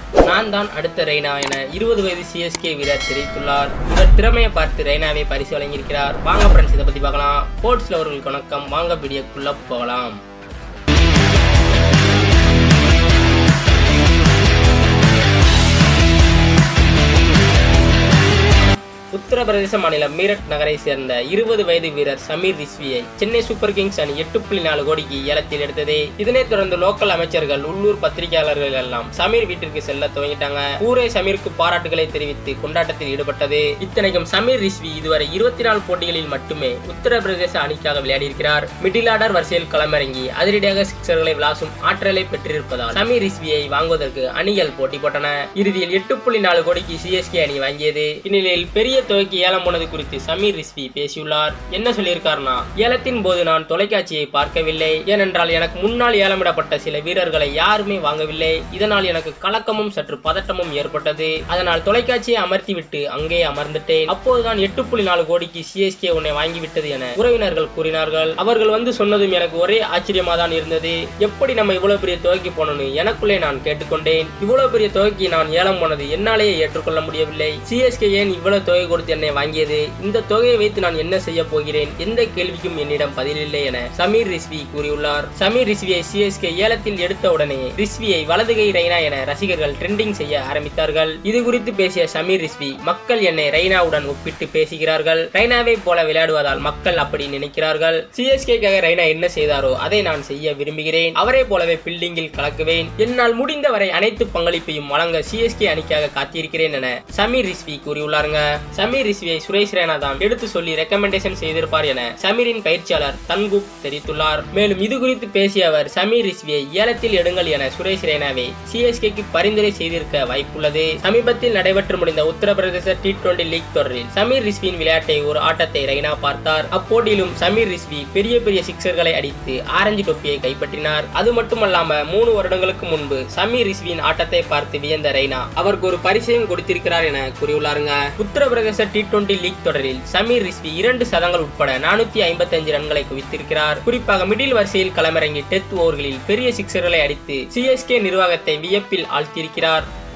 நான் தான் அடுத்த ரெய்னா என இருபது வயது சிஎஸ்கே வீரர் தெரிவித்துள்ளார் இவர் திறமையை பார்த்து ரெய்னாவை பரிசு வழங்கியிருக்கிறார் வாங்க ஃப்ரெண்ட்ஸ் இதை பத்தி பார்க்கலாம் ஸ்போர்ட்ஸ் லவர்களுக்கு வணக்கம் வாங்க வீடியோக்குள்ள போகலாம் உத்தரப்பிரதேச மாநிலம் மீரட் நகரை சேர்ந்த இருபது வயது வீரர் சமீர் ரிஸ்வியை சென்னை சூப்பர் கிங்ஸ் அணி எட்டு புள்ளி நாலு கோடிக்கு ஏலத்தில் எடுத்தது இதனைத் தொடர்ந்து லோக்கல் அமைச்சர்கள் உள்ளூர் பத்திரிகையாளர்கள் எல்லாம் சமீர் வீட்டிற்கு செல்ல துவங்கிட்டாங்க ஊரே சமீருக்கு பாராட்டுகளை தெரிவித்து கொண்டாட்டத்தில் ஈடுபட்டது இத்தனைக்கும் சமீர் ரிஸ்வி இதுவரை இருபத்தி நாலு போட்டிகளில் மட்டுமே உத்தரப்பிரதேச அணிக்காக விளையாடியிருக்கிறார் மிடில் ஆர்டர் வரிசையில் களமிறங்கி அதிரடியாக சிக்சர்களை விளாசும் ஆற்றலை பெற்றிருப்பதால் சமீர் ரிஸ்வியை வாங்குவதற்கு அணிகள் போட்டி போட்டன இறுதியில் எட்டு புள்ளி நாலு கோடிக்கு சிஎஸ்கே அணி வாங்கியது இந்நிலையில் பெரிய தொகைக்கு ஏலம் போனது குறித்து சமீர் ரிஸ்வி பேசியுள்ளார் என்ன சொல்லியிருக்காருன்னா ஏலத்தின் போது நான் தொலைக்காட்சியை பார்க்கவில்லை ஏனென்றால் எனக்கு முன்னால் ஏலமிடப்பட்ட சில வீரர்களை யாருமே வாங்கவில்லை இதனால் எனக்கு கலக்கமும் சற்று பதட்டமும் ஏற்பட்டது அதனால் தொலைக்காட்சியை அமர்த்திவிட்டு அங்கே அமர்ந்துட்டேன் அப்போதுதான் எட்டு புள்ளி நாலு கோடிக்கு சிஎஸ்கே உன்னை வாங்கிவிட்டது என உறவினர்கள் கூறினார்கள் அவர்கள் வந்து சொன்னதும் எனக்கு ஒரே ஆச்சரியமா தான் இருந்தது எப்படி நம்ம இவ்வளவு பெரிய தொகைக்கு போனோம்னு எனக்குள்ளே நான் கேட்டுக்கொண்டேன் இவ்வளவு பெரிய தொகைக்கு நான் ஏலம் போனது என்னாலேயே ஏற்றுக்கொள்ள முடியவில்லை சிஎஸ்கே ஏன் இவ்வளவு தொகை கொடுத்து என்னை வாங்கியது இந்த தொகையை வைத்து நான் என்ன செய்ய போகிறேன் எந்த கேள்விக்கும் என்னிடம் பதிலில்லை என சமீர் ரிஸ்வி கூறியுள்ளார் சமீர் ரிஸ்வியை சிஎஸ்கே ஏலத்தில் எடுத்த உடனே ரிஸ்வியை வலதுகை ரெய்னா என ரசிகர்கள் ட்ரெண்டிங் செய்ய ஆரம்பித்தார்கள் இது குறித்து பேசிய சமீர் ரிஸ்வி மக்கள் என்னை ரெய்னாவுடன் ஒப்பிட்டு பேசுகிறார்கள் ரெய்னாவை போல விளையாடுவதால் மக்கள் அப்படி நினைக்கிறார்கள் சிஎஸ்கேக்காக ரெய்னா என்ன செய்தாரோ அதை நான் செய்ய விரும்புகிறேன் அவரை போலவே பில்டிங்கில் கலக்குவேன் என்னால் முடிந்தவரை அனைத்து பங்களிப்பையும் வழங்க சிஎஸ்கே அணிக்காக காத்திருக்கிறேன் என சமீர் ரிஸ்வி கூறியுள்ளாருங்க சமீர் ரிஸ்வியை சுரேஷ் ரெய்னா தான் எடுத்து சொல்லி ரெக்கமெண்டேஷன் செய்திருப்பார் என சமீரின் பயிற்சியாளர் தன்குப் தெரிவித்துள்ளார் மேலும் இது குறித்து பேசிய அவர் சமீர் ரிஸ்வியை ஏலத்தில் எடுங்கள் என சுரேஷ் ரெய்னாவை சிஎஸ்கேக்கு பரிந்துரை செய்திருக்க வாய்ப்புள்ளது சமீபத்தில் நடைபெற்று முடிந்த உத்தரப்பிரதேச டி டுவெண்டி லீக் தொடரில் சமீர் ரிஸ்வியின் விளையாட்டை ஒரு ஆட்டத்தை ரெய்னா பார்த்தார் அப்போட்டியிலும் சமீர் ரிஸ்வி பெரிய பெரிய சிக்சர்களை அடித்து ஆரஞ்சு தொப்பியை கைப்பற்றினார் அது மட்டுமல்லாம மூணு வருடங்களுக்கு முன்பு சமீர் ரிஸ்வியின் ஆட்டத்தை பார்த்து வியந்த ரெய்னா அவருக்கு ஒரு பரிசையும் கொடுத்திருக்கிறார் என கூறியுள்ளாருங்க உத்தரப்பிரதேச டி டுவெண்டி லீக் தொடரில் சமீர் ரிஸ்வி இரண்டு சதங்கள் உட்பட நானூத்தி ஐம்பத்தி அஞ்சு ரன்களை குவித்திருக்கிறார் குறிப்பாக மிடில் வரிசையில் களமிறங்கி டெத் ஓவர்களில் பெரிய சிக்சர்களை அடித்து சிஎஸ்கே நிர்வாகத்தை வியப்பில் ஆழ்த்தியிருக்கிறார்